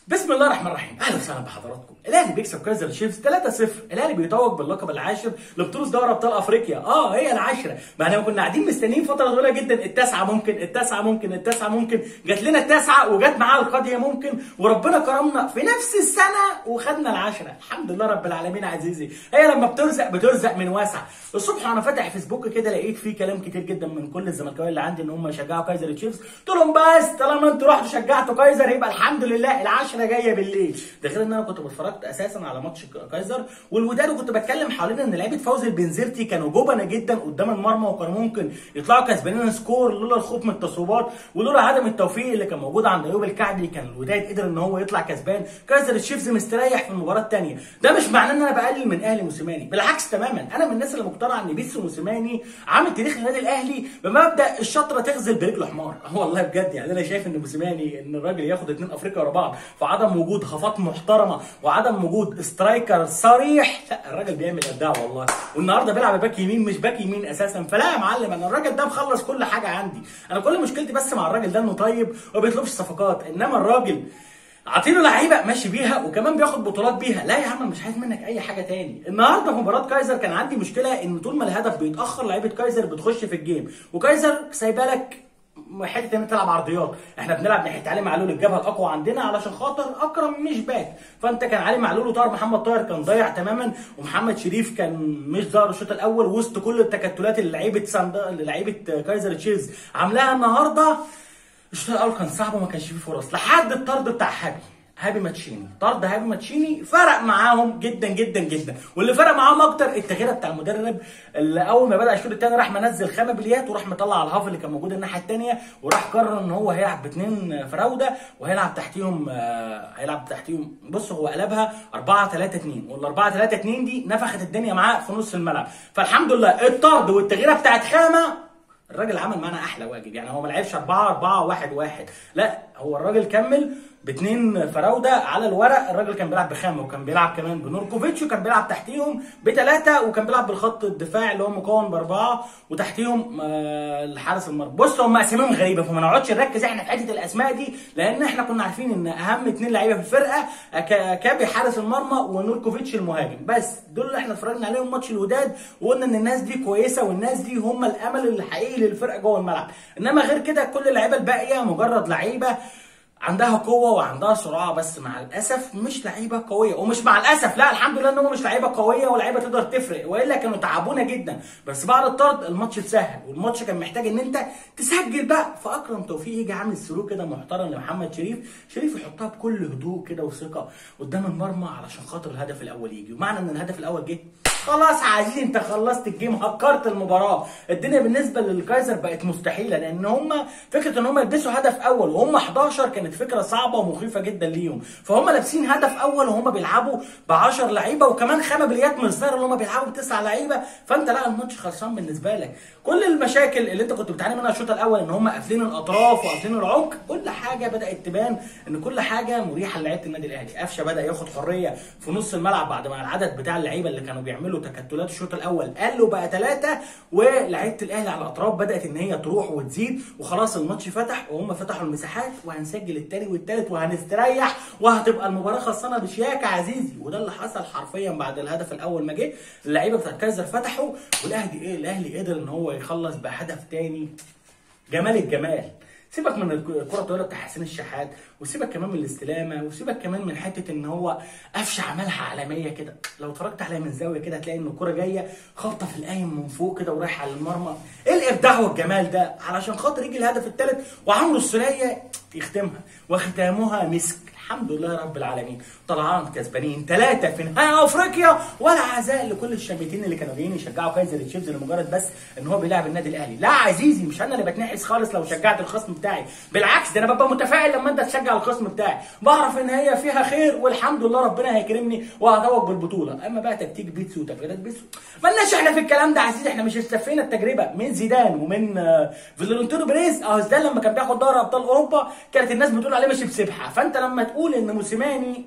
بسم الله الرحمن الرحيم اهلا وسهلا بحضراتكم الاهلي بيكسب كايزر تشيفز 3-0 الاهلي بيتوج باللقب العاشر لبطوله دوري ابطال افريقيا اه هي العاشره ما احنا كنا قاعدين مستنيين فتره طويله جدا التاسعه ممكن التاسعه ممكن التاسعه ممكن جات لنا التاسعه وجات معاها القاضيه ممكن وربنا كرمنا في نفس السنه وخدنا العاشره الحمد لله رب العالمين عزيزي هي لما بترزق بترزق من واسع الصبح وانا فاتح فيسبوك كده لقيت فيه كلام كتير جدا من كل الزملكاويه اللي عندي ان هم يشجعوا كايزر تشيفز قلت لهم بس طالما انتوا رحتوا شجعتوا كايزر يبقى الحمد لله العاشره جايه بالليل ده غير ان انا كنت اتفرجت اساسا على ماتش كايزر والوداد وكنت بتكلم حوالين ان لعيبه فوزي البنزرتي كانوا جبنه جدا قدام المرمى وكانوا ممكن يطلعوا كسبانين سكور لولا الخوف من التصويبات ولولا عدم التوفيق اللي كان موجود عند ايوب الكعبي كان الوداد قدر ان هو يطلع كسبان كايزر تشيفز مستريح في المباراه الثانيه ده مش معناه ان انا بقلل من اهلي موسيماني بالعكس تماما انا من الناس اللي مقتنعه ان بيتسو موسيماني عامل تاريخ النادي الاهلي بمبدا الشطره تغزل برجل حمار والله بجد يعني انا شايف ان موسيماني ان الراجل ياخد اثنين افريقيا ورا بعض في عدم وجود خفاط محترمه وعدم وجود سترايكر صريح لا الراجل بيعمل ابداع والله والنهارده بيلعب باك يمين مش باك يمين اساسا فلا يا معلم انا الراجل ده مخلص كل حاجه عندي انا كل مشكلتي بس مع الراجل ده انه طيب وما بيطلبش صفقات انما الراجل عاطيله لعيبه ماشي بيها وكمان بياخد بطولات بيها لا يا عم مش عايز منك اي حاجه تاني النهارده في مباراه كايزر كان عندي مشكله ان طول ما الهدف بيتاخر لعيبه كايزر بتخش في الجيم وكايزر سايبه لك حته ان تلعب عرضيات احنا بنلعب ناحيه علي معلول الجبهه الاقوى عندنا علشان خاطر اكرم مش باك فانت كان علي معلول وطاهر محمد طاهر كان ضايع تماما ومحمد شريف كان مش ظاهر الشوط الاول وسط كل التكتلات اللي لعيبه ساند اللي لعيبه كايزر تشيفز عاملاها النهارده الشوط الاول كان صعب وما كانش فيه فرص لحد الطرد بتاع حابي هابي ماتشيني طرد هابي ماتشيني فرق معاهم جدا جدا جدا واللي فرق معاهم اكتر التغييره بتاع المدرب اللي اول ما بدا الشوط الثاني راح منزل خامه بليات وراح مطلع على الهاف اللي كان موجود الناحيه الثانيه وراح قرر ان هو هيلعب باثنين فراوده وهيلعب تحتيهم آه هيلعب تحتيهم بص هو قلبها 4 3 2 وال 4 3 2 دي نفخت الدنيا معاه في نص الملعب فالحمد لله الطرد والتغييره بتاعت خامه الراجل عمل معانا احلى واجب يعني هو ما لعبش 4 4 1 1 لا هو الراجل كمل باثنين فراوده على الورق الراجل كان بيلعب بخامه وكان بيلعب كمان بنوركوفيتش وكان بيلعب تحتيهم بثلاثه وكان بيلعب بالخط الدفاع اللي هو مكون باربعه وتحتيهم آه الحارس المرمى بص هم اساميهم غريبه فما نقعدش نركز احنا في حته الاسماء دي لان احنا كنا عارفين ان اهم اثنين لعيبه في الفرقه كابي حارس المرمى ونوركوفيتش المهاجم بس دول اللي احنا اتفرجنا عليهم ماتش الوداد وقلنا ان الناس دي كويسه والناس دي هم الامل الحقيقي للفرقه جوه الملعب انما غير كده كل اللعيبه الباقيه مجرد لعيبه عندها قوه وعندها سرعه بس مع الاسف مش لعيبه قويه ومش مع الاسف لا الحمد لله ان هم مش لعيبه قويه ولاعيبه تقدر تفرق والا كانوا تعبونا جدا بس بعد الطرد الماتش اتسهل والماتش كان محتاج ان انت تسجل بقى فاكرم توفيق يجي عامل سلوك كده محترم لمحمد شريف شريف يحطها بكل هدوء كده وثقه قدام المرمى علشان خاطر الهدف الاول يجي ومعنى ان الهدف الاول جه خلاص عايزين انت خلصت الجيم هكرت المباراه الدنيا بالنسبه للكايزر بقت مستحيله لان هم فكره ان هم يلبسوا هدف اول وهم 11 كانت فكره صعبه ومخيفه جدا ليهم فهم لابسين هدف اول وهم بيلعبوا ب 10 لعيبه وكمان خامه بليات من الظاهر اللي هم بيلعبوا بتسع لعيبه فانت لا الماتش خلصان بالنسبه لك كل المشاكل اللي انت كنت بتعاني منها الشوط الاول ان هم قافلين الاطراف وقافلين العمق كل حاجه بدات تبان ان كل حاجه مريحه لعيبه النادي الاهلي قفشه بدا ياخد حريه في نص الملعب بعد ما العدد بتاع اللعيبه اللي كانوا بيعملوا تكتلات الشوط الاول قالوا بقى ثلاثه ولعيبه الاهلي على الاطراف بدات ان هي تروح وتزيد وخلاص الماتش فتح وهم فتحوا المساحات وهنسجل الثاني والثالث وهنستريح وهتبقى المباراه خلصانه بشياكه عزيزي وده اللي حصل حرفيا بعد الهدف الاول ما جه اللعيبه بتاعت كايزر فتحوا والاهلي ايه الاهلي قدر ان هو يخلص بهدف ثاني جمال الجمال سيبك من الكره الطويله بتاع حسين الشحات وسيبك كمان من الاستلامه وسيبك كمان من حته ان هو قفشه عملها عالميه كده لو اتفرجت عليها من زاويه كده هتلاقي ان الكره جايه خبطه في القايم من فوق كده ورايحه على المرمى ايه الابداع والجمال ده علشان خاطر يجي الهدف الثالث وعمرو السوليه يختمها وختامها مسك الحمد لله رب العالمين طلعان كسبانين ثلاثه في نهائي افريقيا ولا عزاء لكل الشامتين اللي كانوا جايين يشجعوا كايزر تشيفز لمجرد بس ان هو بيلعب النادي الاهلي لا عزيزي مش انا اللي بتنحس خالص لو شجعت الخصم بتاعي بالعكس ده انا ببقى متفائل لما انت تشجع الخصم بتاعي بعرف ان هي فيها خير والحمد لله ربنا هيكرمني وهتوج بالبطوله اما بقى تكتيك بيتسو وتغييرات بيتسو مالناش احنا في الكلام ده عزيزي احنا مش استفينا التجربه من زيدان ومن فيلورنتينو بريز اه زيدان لما كان بياخد دوري ابطال اوروبا كانت الناس بتقول عليه ماشي بسبحه فانت لما تقول ان موسيماني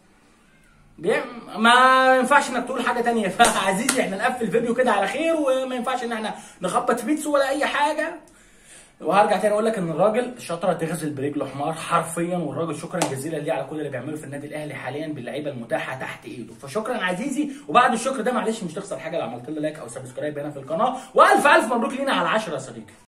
ما ينفعش انك تقول حاجه تانية فعزيزي احنا نقفل الفيديو كده على خير وما ينفعش ان احنا نخبط في بيتسو ولا اي حاجه وهرجع تاني اقول لك ان الراجل شاطره تغزل برجله حمار حرفيا والراجل شكرا جزيلا ليه على كل اللي بيعمله في النادي الاهلي حاليا باللعيبه المتاحه تحت ايده فشكرا عزيزي وبعد الشكر ده معلش مش تخسر حاجه لو عملت لي لايك او سبسكرايب هنا في القناه والف الف مبروك لينا على 10 يا صديقي